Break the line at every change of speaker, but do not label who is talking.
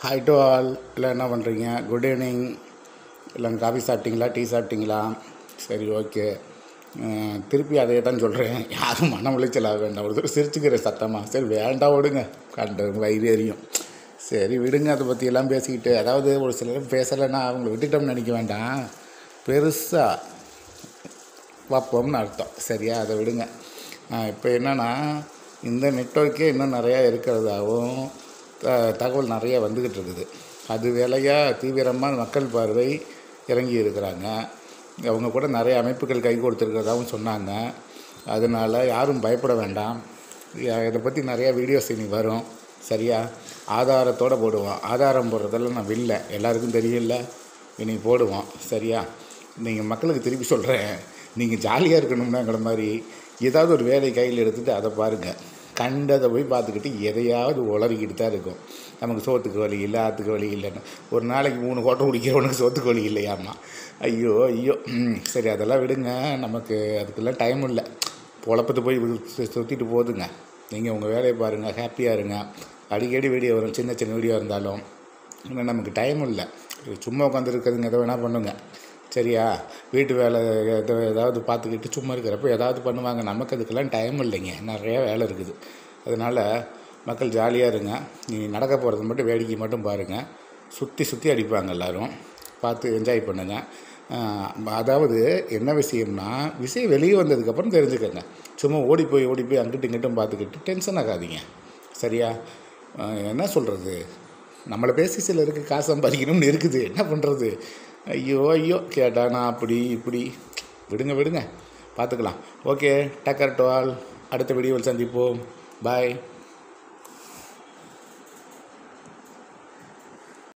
hi to all இல்லை என்ன பண்ணுறீங்க குட் ஈவினிங் இல்லை காஃபி சாப்பிட்டீங்களா டீ சாப்பிட்டீங்களா சரி ஓகே திருப்பி அதே தான் சொல்கிறேன் யாரும் மன உளைச்சலாக வேண்டாம் ஒரு தடவை சிரிச்சுக்கிற சத்தமாக சரி வேண்டாம் விடுங்க கண்டு வயிறு எரியும் சரி விடுங்க அதை பற்றியெல்லாம் பேசிக்கிட்டு அதாவது ஒரு சிலர் பேசலைன்னா அவங்கள விட்டுட்டோம்னு நினைக்க வேண்டாம் பெருசாக பார்ப்போம்னு அர்த்தம் சரியா அதை விடுங்க இப்போ என்னென்னா இந்த நெட்ஒர்க்கே இன்னும் நிறையா இருக்கிறதாகவும் த தகவல் நிறையா வந்துக்கிட்டு இருக்குது அது வேலையாக தீவிரமாக மக்கள் பார்வை இறங்கி இருக்கிறாங்க அவங்க கூட நிறைய அமைப்புகள் கை கொடுத்துருக்கிறதாகவும் சொன்னாங்க அதனால் யாரும் பயப்பட வேண்டாம் யா- இதை பற்றி நிறையா வீடியோஸ் இனி வரும் சரியா ஆதாரத்தோடு போடுவோம் ஆதாரம் போடுறதெல்லாம் நான் வில்ல எல்லாருக்கும் தெரியல இனி போடுவோம் சரியா நீங்கள் மக்களுக்கு திருப்பி சொல்கிறேன் நீங்கள் ஜாலியாக இருக்கணும்னாங்கிற மாதிரி ஏதாவது ஒரு வேலை கையில் எடுத்துகிட்டு அதை பாருங்கள் கண்டதை போய் பார்த்துக்கிட்டு எதையாவது உளறிக்கிட்டு தான் இருக்கும் நமக்கு சோத்துக்கு வழி இல்லை ஆற்றுக்கு வழி இல்லைன்னு ஒரு நாளைக்கு மூணு கோட்டை குடிக்கிறவனுக்கு சோத்துக்கு வழி இல்லையாம்மா ஐயோ ஐயோ ம், சரி அதெல்லாம் விடுங்க நமக்கு அதுக்கெல்லாம் டைம் இல்லை பொழப்பத்து போய் சு- சுற்றிட்டு போகுதுங்க நீங்கள் உங்கள் வேலையை பாருங்கள் ஹாப்பியாக இருங்க அடிக்கடி வீடியோ வரும் சின்ன சின்ன வீடியோ இருந்தாலும் இன்னும் நமக்கு டைம் இல்லை சும்மா உட்காந்துருக்கிறதுங்க எதை வேணால் பண்ணுங்க சரியா வீட்டு வேலை எத ஏதாவது பார்த்துக்கிட்டு சும்மா இருக்கிறப்ப ஏதாவது பண்ணுவாங்க நமக்கு அதுக்கெல்லாம் டைம் இல்லைங்க நிறைய வேலை இருக்குது அதனால் மக்கள் ஜாலியாக இருங்க நீ நடக்க போகிறது மட்டும் வேடிக்கை மட்டும் பாருங்கள் சுற்றி சுற்றி அடிப்பாங்க எல்லோரும் பார்த்து என்ஜாய் பண்ணுங்கள் ஆஹ் அதாவது என்ன விஷயம்னா விஷயம் வெளியே வந்ததுக்கப்புறம் தெரிஞ்சுக்கங்க சும்மா ஓடி போய் ஓடி போய் அங்கிட்டும் இங்கிட்டும் பார்த்துக்கிட்டு டென்ஷன் ஆகாதீங்க சரியா ஆஹ் என்ன சொல்கிறது நம்மளை பேசி சிலருக்கு காசு சம்பாதிக்கணும்னு இருக்குது என்ன பண்ணுறது ஐயோ ஐயோ கேட்டானா அப்படி இப்படி விடுங்க விடுங்க பார்த்துக்கலாம் ஓகே டக்கர் டு ஆல் அடுத்த வீடியோவில் சந்திப்போம் பாய்